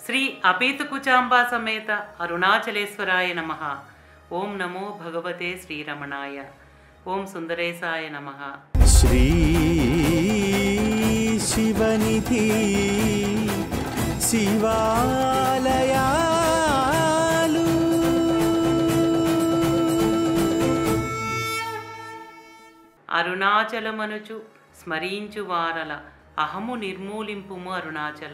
శ్రీ అపీతకుచాంబా సమేత అరుణాచలేశ్వరాయ నమ ఓం నమో భగవతే శ్రీరమణాయ ఓం సుందరేశాయ నమ శ్రీ శివనిధి శివాలయాలు అరుణాచలమనుచు స్మరించు వారల అహము నిర్మూలింపుము అరుణాచల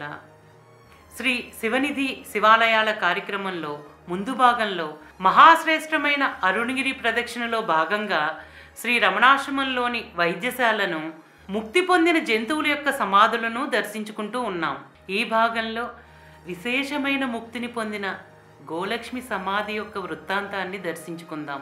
శ్రీ శివనిధి శివాలయాల కార్యక్రమంలో ముందు భాగంలో మహాశ్రేష్టమైన అరుణగిరి ప్రదక్షిణలో భాగంగా శ్రీ రమణాశ్రమంలోని వైద్యశాలను ముక్తి పొందిన జంతువుల యొక్క సమాధులను దర్శించుకుంటూ ఉన్నాం ఈ భాగంలో విశేషమైన ముక్తిని పొందిన గోలక్ష్మి సమాధి యొక్క వృత్తాంతాన్ని దర్శించుకుందాం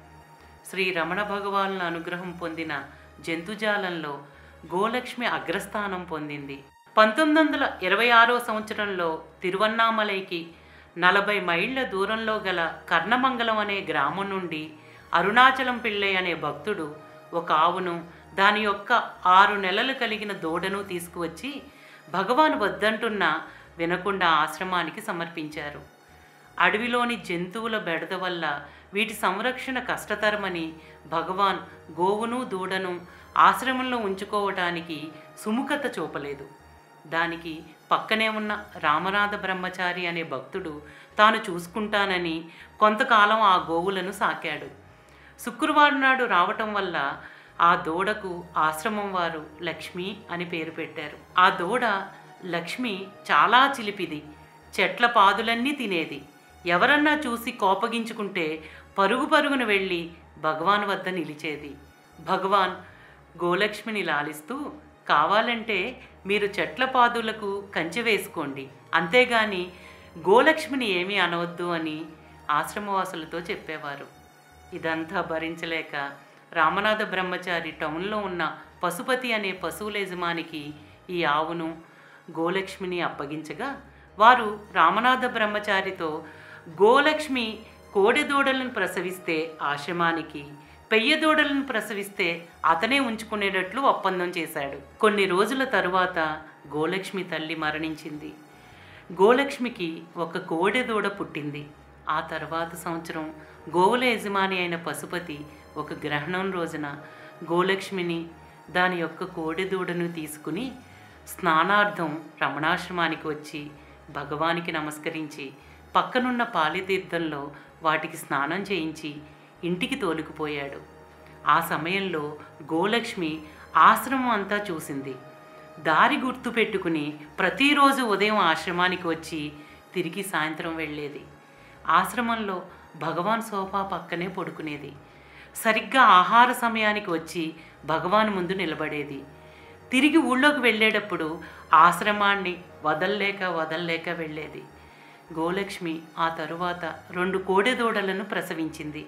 శ్రీ రమణ భగవానుల అనుగ్రహం పొందిన జంతుజాలంలో గోలక్ష్మి అగ్రస్థానం పొందింది పంతొమ్మిది వందల ఇరవై ఆరో సంవత్సరంలో తిరువన్నామలైకి నలభై మైళ్ళ దూరంలో గల కర్ణమంగళం అనే గ్రామం నుండి అరుణాచలం పిళ్ళై అనే భక్తుడు ఒక ఆవును దాని యొక్క ఆరు నెలలు కలిగిన దూడను తీసుకువచ్చి భగవాన్ వద్దంటున్నా వినకుండా ఆశ్రమానికి సమర్పించారు అడవిలోని జంతువుల బెడద వల్ల వీటి సంరక్షణ కష్టతరమని భగవాన్ గోవును దూడను ఆశ్రమంలో ఉంచుకోవటానికి సుముఖత చూపలేదు దానికి పక్కనే ఉన్న రామనాథ బ్రహ్మచారి అనే భక్తుడు తాను చూసుకుంటానని కొంతకాలం ఆ గోవులను సాకాడు శుక్రవారం నాడు రావటం వల్ల ఆ దూడకు ఆశ్రమం వారు లక్ష్మి అని పేరు పెట్టారు ఆ దూడ లక్ష్మి చాలా చిలిపిది చెట్ల పాదులన్నీ తినేది ఎవరన్నా చూసి కోపగించుకుంటే పరుగు పరుగున వెళ్ళి భగవాన్ వద్ద నిలిచేది భగవాన్ గోలక్ష్మిని లాలిస్తూ కావాలంటే మీరు చెట్ల పాదులకు కంచె వేసుకోండి అంతేగాని గోలక్ష్మిని ఏమీ అనవద్దు అని ఆశ్రమవాసులతో చెప్పేవారు ఇదంతా భరించలేక రామనాథ బ్రహ్మచారి టౌన్లో ఉన్న పశుపతి అనే పశువుల యజమానికి ఈ ఆవును గోలక్ష్మిని అప్పగించగా వారు రామనాథ బ్రహ్మచారితో గోలక్ష్మి కోడెదూడలను ప్రసవిస్తే ఆశ్రమానికి పెయ్యదూడలను ప్రసవిస్తే అతనే ఉంచుకునేటట్లు ఒప్పందం చేశాడు కొన్ని రోజుల తరువాత గోలక్ష్మి తల్లి మరణించింది గోలక్ష్మికి ఒక కోడెదూడ పుట్టింది ఆ తర్వాత సంవత్సరం గోవుల యజమాని అయిన పశుపతి ఒక గ్రహణం రోజున గోలక్ష్మిని దాని యొక్క కోడెదూడను తీసుకుని స్నానార్థం రమణాశ్రమానికి వచ్చి భగవానికి నమస్కరించి పక్కనున్న పాలితీర్థంలో వాటికి స్నానం చేయించి ఇంటికి తోలుకుపోయాడు ఆ సమయంలో గోలక్ష్మి ఆశ్రమం అంతా చూసింది దారి గుర్తు పెట్టుకుని ప్రతిరోజు ఉదయం ఆశ్రమానికి వచ్చి తిరిగి సాయంత్రం వెళ్ళేది ఆశ్రమంలో భగవాన్ సోఫా పక్కనే పడుకునేది సరిగ్గా ఆహార సమయానికి వచ్చి భగవాన్ ముందు నిలబడేది తిరిగి ఊళ్ళోకి వెళ్ళేటప్పుడు ఆశ్రమాన్ని వదల్లేక వదల్లేక వెళ్ళేది గోలక్ష్మి ఆ తరువాత రెండు కోడెదూడలను ప్రసవించింది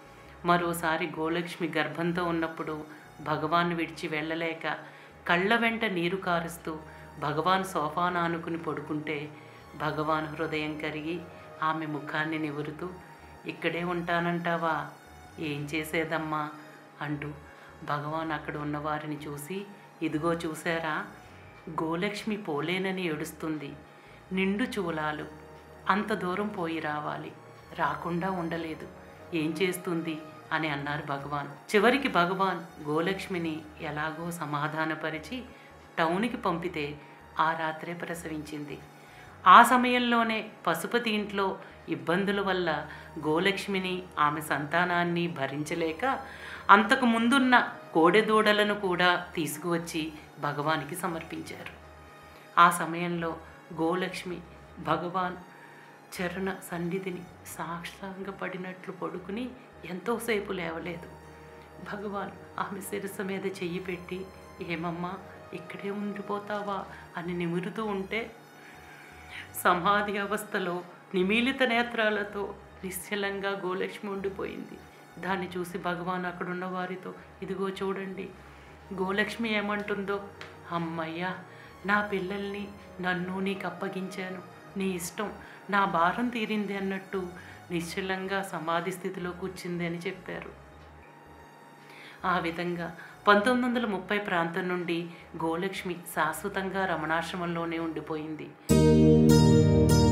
మరోసారి గోలక్ష్మి గర్భంతో ఉన్నప్పుడు భగవాన్ విడిచి వెళ్ళలేక కళ్ళ వెంట నీరు కారుస్తూ భగవాన్ సోఫాను ఆనుకుని పడుకుంటే భగవాన్ హృదయం కరిగి ఆమె ముఖాన్ని నివురుతూ ఇక్కడే ఉంటానంటావా ఏం చేసేదమ్మా అంటూ భగవాన్ అక్కడ ఉన్నవారిని చూసి ఇదిగో చూసారా గోలక్ష్మి పోలేనని ఏడుస్తుంది నిండు చూలాలు అంత దూరం పోయి రావాలి రాకుండా ఉండలేదు ఏం చేస్తుంది అని అన్నారు భగవాన్ చివరికి భగవాన్ గోలక్ష్మిని ఎలాగో సమాధానపరిచి టౌన్కి పంపితే ఆ రాత్రే ప్రసవించింది ఆ సమయంలోనే పశుపతి ఇంట్లో ఇబ్బందుల వల్ల గోలక్ష్మిని ఆమె సంతానాన్ని భరించలేక అంతకు ముందున్న కోడెదూడలను కూడా తీసుకువచ్చి భగవానికి సమర్పించారు ఆ సమయంలో గోలక్ష్మి భగవాన్ చరణ సన్నిధిని సాక్షాంగపడినట్లు పడుకుని ఎంతోసేపు లేవలేదు భగవాన్ ఆమె శిరస్సు మీద చెయ్యి పెట్టి ఏమమ్మా ఇక్కడే ఉండిపోతావా అని నిమురుతూ ఉంటే సమాధి అవస్థలో నిమీలిత నేత్రాలతో నిశ్చలంగా గోలక్ష్మి ఉండిపోయింది దాన్ని చూసి భగవాన్ అక్కడున్న వారితో ఇదిగో చూడండి గోలక్ష్మి ఏమంటుందో అమ్మయ్యా నా పిల్లల్ని నన్ను నీకు అప్పగించాను నీ ఇష్టం నా భారం తీరింది అన్నట్టు నిశ్చలంగా సమాధి స్థితిలో కూర్చుంది అని చెప్పారు ఆ విధంగా పంతొమ్మిది వందల ముప్పై ప్రాంతం నుండి గోలక్ష్మి శాశ్వతంగా రమణాశ్రమంలోనే ఉండిపోయింది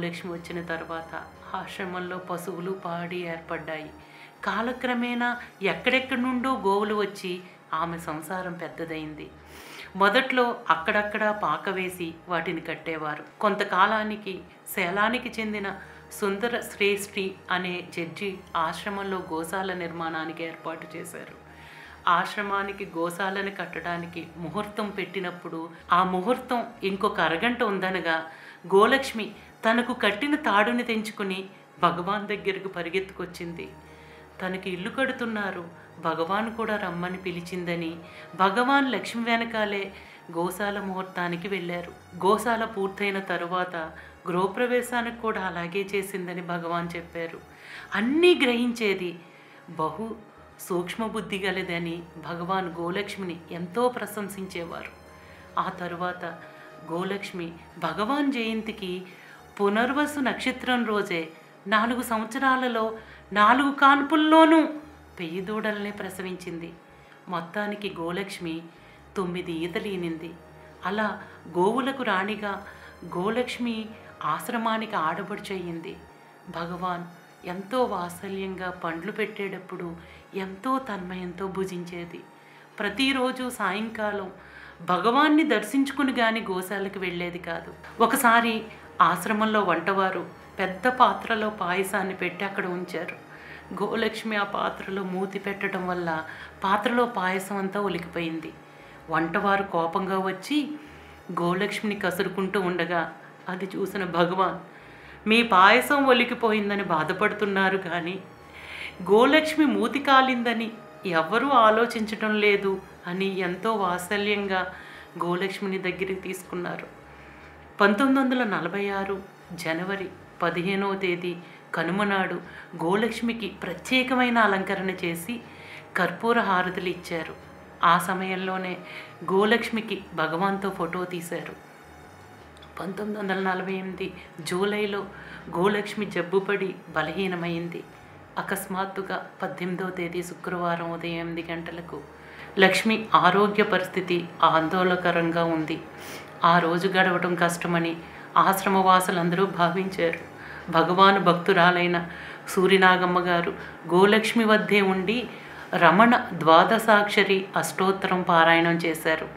గోలక్ష్మి వచ్చిన తర్వాత ఆశ్రమంలో పశువులు పాడి ఏర్పడ్డాయి కాలక్రమేణా ఎక్కడెక్కడి నుండో గోవులు వచ్చి ఆమె సంసారం పెద్దదైంది మొదట్లో అక్కడక్కడ పాక వేసి వాటిని కట్టేవారు కొంతకాలానికి శేలానికి చెందిన సుందర శ్రేష్ఠి అనే జడ్జి ఆశ్రమంలో గోశాల నిర్మాణానికి ఏర్పాటు చేశారు ఆశ్రమానికి గోశాలను కట్టడానికి ముహూర్తం పెట్టినప్పుడు ఆ ముహూర్తం ఇంకొక అరగంట ఉందనగా గోలక్ష్మి తనకు కట్టిన తాడుని తెంచుకుని భగవాన్ దగ్గరకు పరిగెత్తుకొచ్చింది తనకి ఇల్లు కడుతున్నారు భగవాన్ కూడా రమ్మని పిలిచిందని భగవాన్ లక్ష్మి వెనకాలే గోశాల ముహూర్తానికి వెళ్ళారు గోశాల పూర్తయిన తరువాత గృహప్రవేశానికి కూడా అలాగే చేసిందని భగవాన్ చెప్పారు అన్నీ గ్రహించేది బహు సూక్ష్మబుద్ధి గలదని భగవాన్ గోలక్ష్మిని ఎంతో ప్రశంసించేవారు ఆ తరువాత గోలక్ష్మి భగవాన్ జయంతికి పునర్వసు నక్షత్రం రోజే నాలుగు సంవత్సరాలలో నాలుగు కాన్పుల్లోనూ పెయ్యి దూడల్ని ప్రసవించింది మొత్తానికి గోలక్ష్మి తొమ్మిది ఈతలీనింది అలా గోవులకు రాణిగా గోలక్ష్మి ఆశ్రమానికి ఆడబడుచయింది భగవాన్ ఎంతో వాత్సల్యంగా పండ్లు పెట్టేటప్పుడు ఎంతో తన్మయంతో భుజించేది ప్రతిరోజు సాయంకాలం భగవాన్ని దర్శించుకుని గాని గోశాలకు వెళ్ళేది కాదు ఒకసారి ఆశ్రమంలో వంటవారు పెద్ద పాత్రలో పాయసాన్ని పెట్టి అక్కడ ఉంచారు గోలక్ష్మి ఆ పాత్రలో మూతి పెట్టడం వల్ల పాత్రలో పాయసం అంతా ఒలికిపోయింది వంటవారు కోపంగా వచ్చి గోలక్ష్మిని కసురుకుంటూ ఉండగా అది చూసిన భగవాన్ మీ పాయసం ఒలికిపోయిందని బాధపడుతున్నారు కానీ గోలక్ష్మి మూతి కాలిందని ఎవ్వరూ ఆలోచించటం లేదు అని ఎంతో వాత్సల్యంగా గోలక్ష్మిని దగ్గరికి తీసుకున్నారు పంతొమ్మిది వందల నలభై ఆరు జనవరి పదిహేనవ తేదీ కనుమనాడు గోలక్ష్మికి ప్రత్యేకమైన అలంకరణ చేసి కర్పూర హారతులు ఇచ్చారు ఆ సమయంలోనే గోలక్ష్మికి భగవాన్తో ఫోటో తీశారు పంతొమ్మిది వందల నలభై ఎనిమిది జూలైలో గోలక్ష్మి జబ్బుపడి బలహీనమైంది అకస్మాత్తుగా పద్దెనిమిదవ తేదీ శుక్రవారం ఉదయం ఎనిమిది గంటలకు లక్ష్మి ఆరోగ్య పరిస్థితి ఆందోళనకరంగా ఉంది ఆ రోజు గడవటం కష్టమని ఆశ్రమవాసులందరూ భావించారు భగవాను భక్తురాలైన సూర్యనాగమ్మ గారు గోలక్ష్మి వద్దే ఉండి రమణ ద్వాదశాక్షరి అష్టోత్తరం పారాయణం చేశారు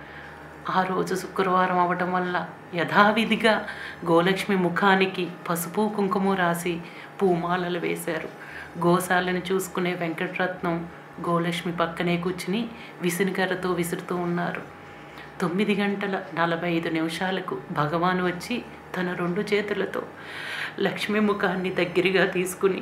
ఆ రోజు శుక్రవారం అవటం వల్ల యథావిధిగా గోలక్ష్మి ముఖానికి పసుపు కుంకుమ రాసి పూమాలలు వేశారు గోశాలను చూసుకునే వెంకటరత్నం గోలక్ష్మి పక్కనే కూర్చుని విసునికర్రతో విసురుతూ ఉన్నారు తొమ్మిది గంటల నలభై ఐదు నిమిషాలకు భగవాన్ వచ్చి తన రెండు చేతులతో లక్ష్మి ముఖాన్ని దగ్గరగా తీసుకుని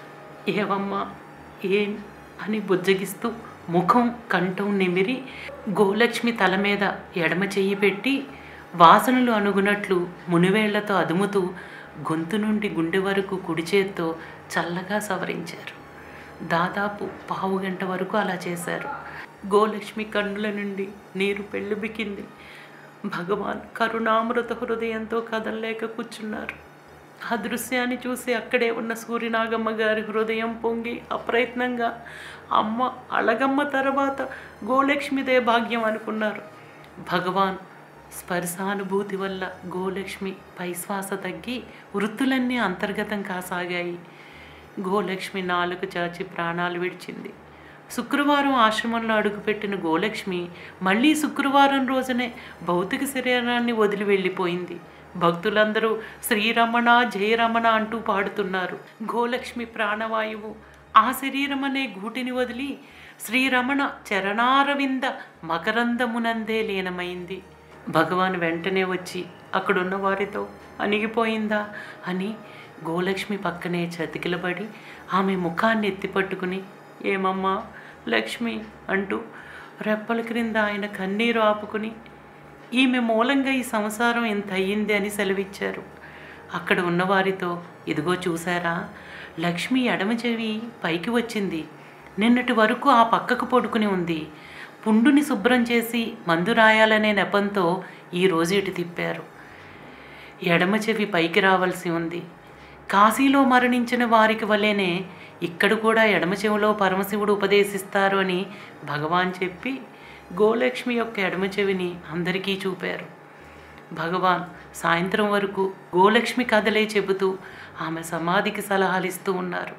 ఏవమ్మా ఏం అని బుజ్జగిస్తూ ముఖం కంఠం నిమిరి గోలక్ష్మి తల మీద ఎడమ చెయ్యి పెట్టి వాసనలు అనుగునట్లు మునివేళ్లతో అదుముతూ గొంతు నుండి గుండె వరకు కుడి చేత్తో చల్లగా సవరించారు దాదాపు పావు గంట వరకు అలా చేశారు గోలక్ష్మి కన్నుల నుండి నీరు పెళ్ళుబికింది భగవాన్ కరుణామృత హృదయంతో కదలలేక కూర్చున్నారు ఆ దృశ్యాన్ని చూసి అక్కడే ఉన్న సూర్యనాగమ్మ గారి హృదయం పొంగి అప్రయత్నంగా అమ్మ అళగమ్మ తర్వాత గోలక్ష్మిదే భాగ్యం అనుకున్నారు భగవాన్ స్పర్శానుభూతి వల్ల గోలక్ష్మి పైశ్వాస తగ్గి వృత్తులన్నీ అంతర్గతం కాసాగాయి గోలక్ష్మి నాలుగు చాచి ప్రాణాలు విడిచింది శుక్రవారం ఆశ్రమంలో అడుగుపెట్టిన గోలక్ష్మి మళ్ళీ శుక్రవారం రోజునే భౌతిక శరీరాన్ని వదిలి వెళ్ళిపోయింది భక్తులందరూ శ్రీరమణ జయరమణ అంటూ పాడుతున్నారు గోలక్ష్మి ప్రాణవాయువు ఆ శరీరం అనే గూటిని వదిలి శ్రీరమణ చరణారవింద మకరందమునందే లీనమైంది భగవాన్ వెంటనే వచ్చి అక్కడున్న వారితో అణిగిపోయిందా అని గోలక్ష్మి పక్కనే చతికిలబడి ఆమె ముఖాన్ని ఎత్తిపట్టుకుని ఏమమ్మా లక్ష్మి అంటూ రెప్పల క్రింద ఆయన కన్నీరు ఆపుకుని ఈమె మూలంగా ఈ సంసారం ఇంత అయ్యింది అని సెలవిచ్చారు అక్కడ ఉన్నవారితో ఇదిగో చూసారా లక్ష్మి ఎడమ చెవి పైకి వచ్చింది నిన్నటి వరకు ఆ పక్కకు పడుకుని ఉంది పుండుని శుభ్రం చేసి మందు రాయాలనే నెపంతో ఈరోజు ఇటు తిప్పారు ఎడమ చెవి పైకి రావాల్సి ఉంది కాశీలో మరణించిన వారికి వల్లనే ఇక్కడ కూడా ఎడమ చెవిలో పరమశివుడు ఉపదేశిస్తారు అని భగవాన్ చెప్పి గోలక్ష్మి యొక్క ఎడమ చెవిని అందరికీ చూపారు భగవాన్ సాయంత్రం వరకు గోలక్ష్మి కథలే చెబుతూ ఆమె సమాధికి సలహాలిస్తూ ఉన్నారు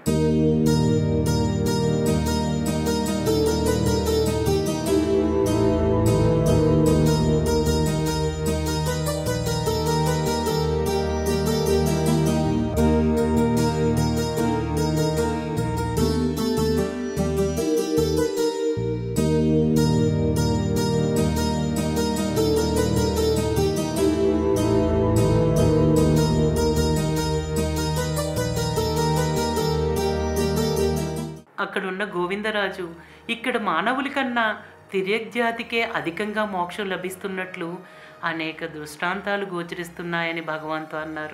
అక్కడున్న గోవిందరాజు ఇక్కడ మానవుల కన్నా తిర్యగ్జాతికే అధికంగా మోక్షం లభిస్తున్నట్లు అనేక దృష్టాంతాలు గోచరిస్తున్నాయని భగవంతు అన్నారు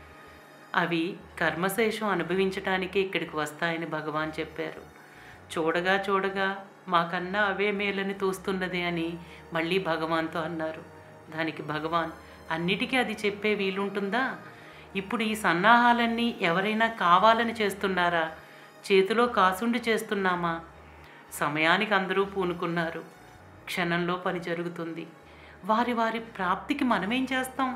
అవి కర్మశేషం అనుభవించటానికే ఇక్కడికి వస్తాయని భగవాన్ చెప్పారు చూడగా చూడగా మాకన్నా అవే మేలని తోస్తున్నది అని మళ్ళీ భగవాన్తో అన్నారు దానికి భగవాన్ అన్నిటికీ అది చెప్పే వీలుంటుందా ఇప్పుడు ఈ సన్నాహాలన్నీ ఎవరైనా కావాలని చేస్తున్నారా చేతిలో కాసుండి చేస్తున్నామా సమయానికి అందరూ పూనుకున్నారు క్షణంలో పని జరుగుతుంది వారి వారి ప్రాప్తికి మనమేం చేస్తాం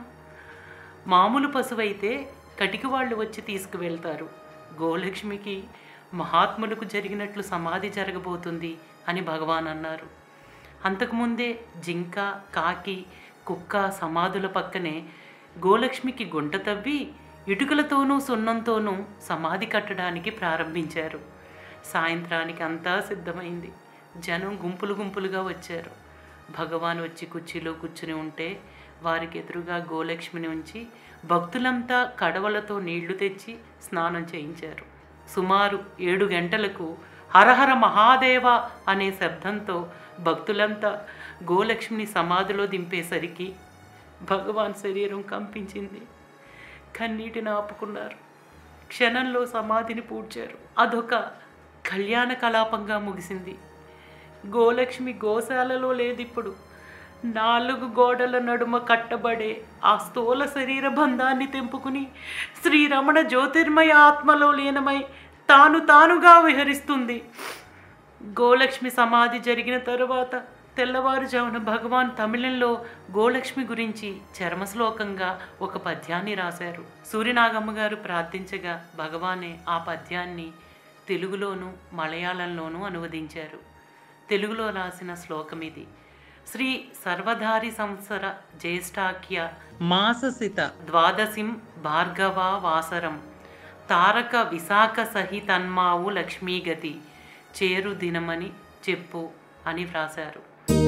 మామూలు పశువైతే కటికి వాళ్ళు వచ్చి తీసుకువెళ్తారు గోలక్ష్మికి మహాత్ములకు జరిగినట్లు సమాధి జరగబోతుంది అని భగవాన్ అన్నారు అంతకుముందే జింక కాకి కుక్క సమాధుల పక్కనే గోలక్ష్మికి గుంట తవ్వి ఇటుకలతోనూ సున్నంతోనూ సమాధి కట్టడానికి ప్రారంభించారు సాయంత్రానికి అంతా సిద్ధమైంది జనం గుంపులు గుంపులుగా వచ్చారు భగవాన్ వచ్చి కుర్చీలో కూర్చుని ఉంటే వారికి ఎదురుగా గోలక్ష్మిని ఉంచి భక్తులంతా కడవలతో నీళ్లు తెచ్చి స్నానం చేయించారు సుమారు ఏడు గంటలకు హరహర మహాదేవ అనే శబ్దంతో భక్తులంతా గోలక్ష్మిని సమాధిలో దింపేసరికి భగవాన్ శరీరం కంపించింది కన్నీటిని ఆపుకున్నారు క్షణంలో సమాధిని పూడ్చారు అదొక కళ్యాణ కలాపంగా ముగిసింది గోలక్ష్మి గోశాలలో లేదిప్పుడు నాలుగు గోడల నడుమ కట్టబడే ఆ స్థూల శరీర బంధాన్ని తెంపుకుని శ్రీరమణ జ్యోతిర్మయ ఆత్మలో లీనమై తాను తానుగా విహరిస్తుంది గోలక్ష్మి సమాధి జరిగిన తరువాత తెల్లవారుజామున భగవాన్ తమిళంలో గోలక్ష్మి గురించి చర్మశ్లోకంగా ఒక పద్యాన్ని రాశారు సూర్యనాగమ్మ గారు ప్రార్థించగా భగవానే ఆ పద్యాన్ని తెలుగులోను మలయాళంలోనూ అనువదించారు తెలుగులో రాసిన శ్లోకం ఇది శ్రీ సర్వధారి సంవత్సర జ్యేష్ఠాఖ్య మాససిత ద్వాదశిం భార్గవ వాసరం తారక విశాఖ సహితన్మావు లక్ష్మీగతి చేరు దినమని చెప్పు అని వ్రాశారు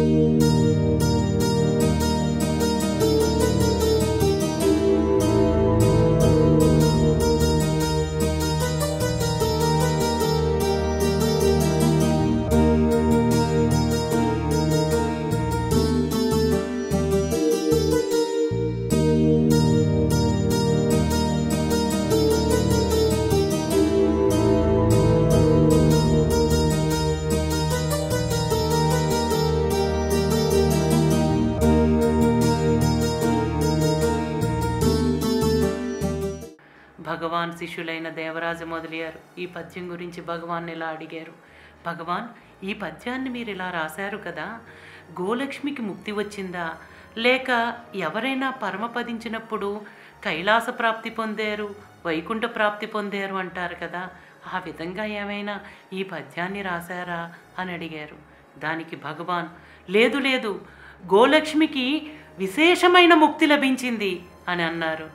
భగవాన్ శిష్యులైన దేవరాజ మొదలయ్యారు ఈ పద్యం గురించి భగవాన్ ఇలా అడిగారు భగవాన్ ఈ పద్యాన్ని మీరు ఇలా రాశారు కదా గోలక్ష్మికి ముక్తి వచ్చిందా లేక ఎవరైనా పరమపదించినప్పుడు కైలాస ప్రాప్తి పొందారు వైకుంఠ ప్రాప్తి పొందారు అంటారు కదా ఆ విధంగా ఏమైనా ఈ పద్యాన్ని రాశారా అని అడిగారు దానికి భగవాన్ లేదు లేదు గోలక్ష్మికి విశేషమైన ముక్తి లభించింది అని అన్నారు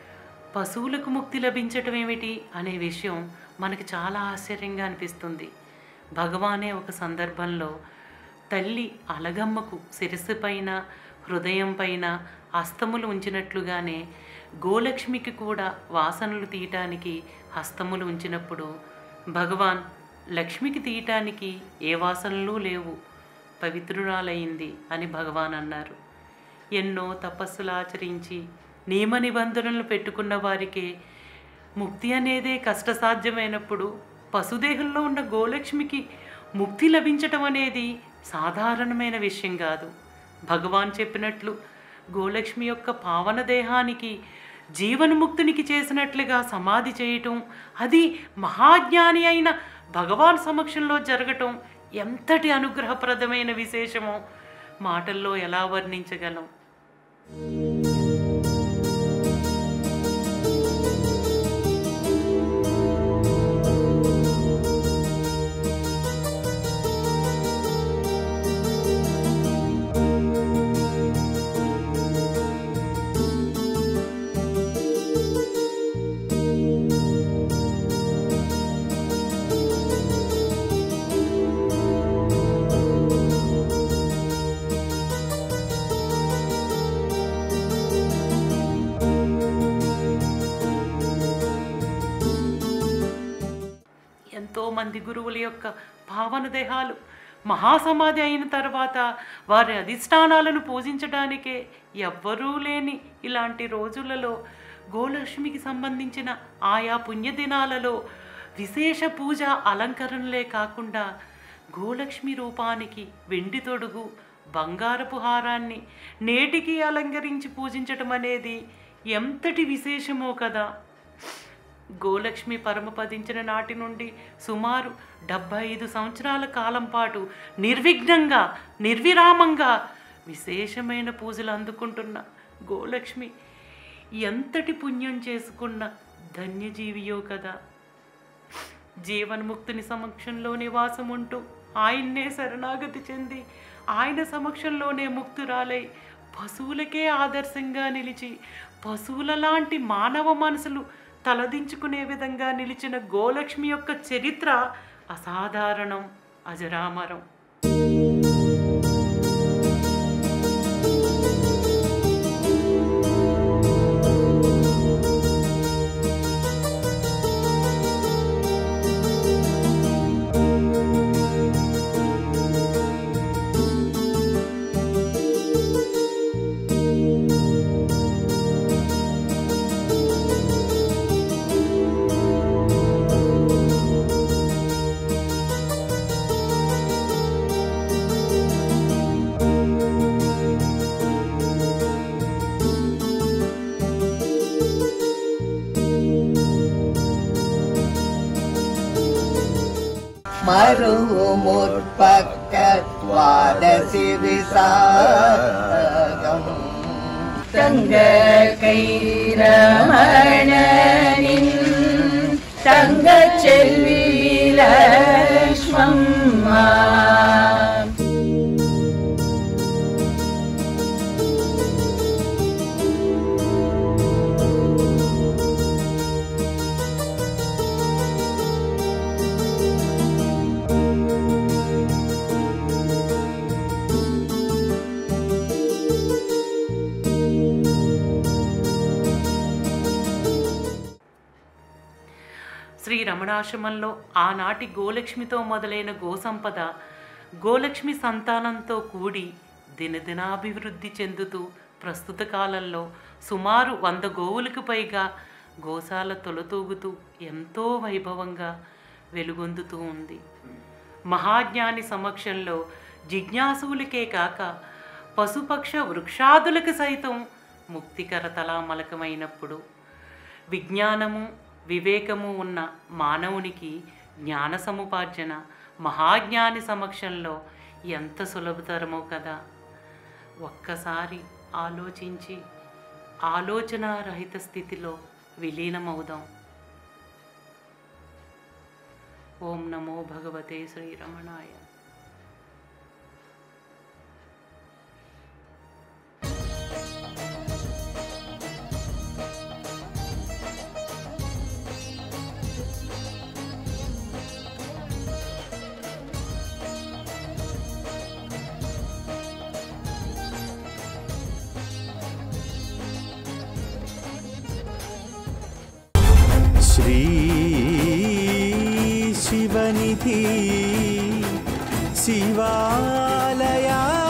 పశువులకు ముక్తి లభించటం ఏమిటి అనే విషయం మనకి చాలా ఆశ్చర్యంగా అనిపిస్తుంది భగవానే ఒక సందర్భంలో తల్లి అలగమ్మకు శిరస్సు పైన హృదయం పైన హస్తములు ఉంచినట్లుగానే గోలక్ష్మికి కూడా వాసనలు తీయటానికి హస్తములు ఉంచినప్పుడు భగవాన్ లక్ష్మికి తీయటానికి ఏ వాసనలు లేవు పవిత్రురాలయ్యింది అని భగవాన్ అన్నారు ఎన్నో తపస్సులు ఆచరించి నియమ నిబంధనలు పెట్టుకున్న వారికే ముక్తి అనేదే కష్టసాధ్యమైనప్పుడు పశుదేహంలో ఉన్న గోలక్ష్మికి ముక్తి లభించటం అనేది సాధారణమైన విషయం కాదు భగవాన్ చెప్పినట్లు గోలక్ష్మి యొక్క పావన దేహానికి జీవన్ముక్తునికి చేసినట్లుగా సమాధి చేయటం అది మహాజ్ఞాని అయిన భగవాన్ సమక్షంలో జరగటం ఎంతటి అనుగ్రహప్రదమైన విశేషమో మాటల్లో ఎలా వర్ణించగలం మంది గురువుల యొక్క పావన దేహాలు మహాసమాధి అయిన తర్వాత వారి అధిష్టానాలను పూజించడానికే ఎవ్వరూ లేని ఇలాంటి రోజులలో గోలక్ష్మికి సంబంధించిన ఆయా పుణ్యదినాలలో విశేష పూజ అలంకరణలే కాకుండా గోలక్ష్మి రూపానికి వెండి తొడుగు బంగారపు హారాన్ని నేటికి అలంకరించి పూజించటం అనేది ఎంతటి విశేషమో కదా గోలక్ష్మి పరమపదించిన నాటి నుండి సుమారు డెబ్భై ఐదు సంవత్సరాల కాలం పాటు నిర్విఘ్నంగా నిర్విరామంగా విశేషమైన పూజలు అందుకుంటున్న గోలక్ష్మి ఎంతటి పుణ్యం చేసుకున్న ధన్యజీవియో కదా జీవన్ముక్తుని సమక్షంలో నివాసం ఉంటూ ఆయన్నే శరణాగతి చెంది ఆయన సమక్షంలోనే ముక్తురాలై పశువులకే ఆదర్శంగా నిలిచి పశువుల లాంటి మానవ మనసులు తలదించుకునే విధంగా నిలిచిన గోలక్ష్మి యొక్క చరిత్ర అసాధారణం అజరామరం मरुमुत्पक्कत्वादशि विसागम् தங்கக்கைரமணனின் தங்கச் செல்வி லக்ஷ்மம்மா శ్రీ రమణాశ్రమంలో ఆనాటి గోలక్ష్మితో మొదలైన గోసంపద గోలక్ష్మి సంతానంతో కూడి దినదినాభివృద్ధి చెందుతూ ప్రస్తుత కాలంలో సుమారు వంద గోవులకు పైగా గోశాల తొలతూగుతూ ఎంతో వైభవంగా వెలుగొందుతూ ఉంది మహాజ్ఞాని సమక్షంలో జిజ్ఞాసువులకే కాక పశుపక్ష వృక్షాదులకు సైతం ముక్తికర తలామలకమైనప్పుడు విజ్ఞానము వివేకము ఉన్న మానవునికి జ్ఞాన సముపార్జన మహాజ్ఞాని సమక్షంలో ఎంత సులభతరమో కదా ఒక్కసారి ఆలోచించి ఆలోచనారహిత స్థితిలో విలీనమవుదాం ఓం నమో భగవతే శ్రీరమణాయ श्री शिवनिधि शिवालया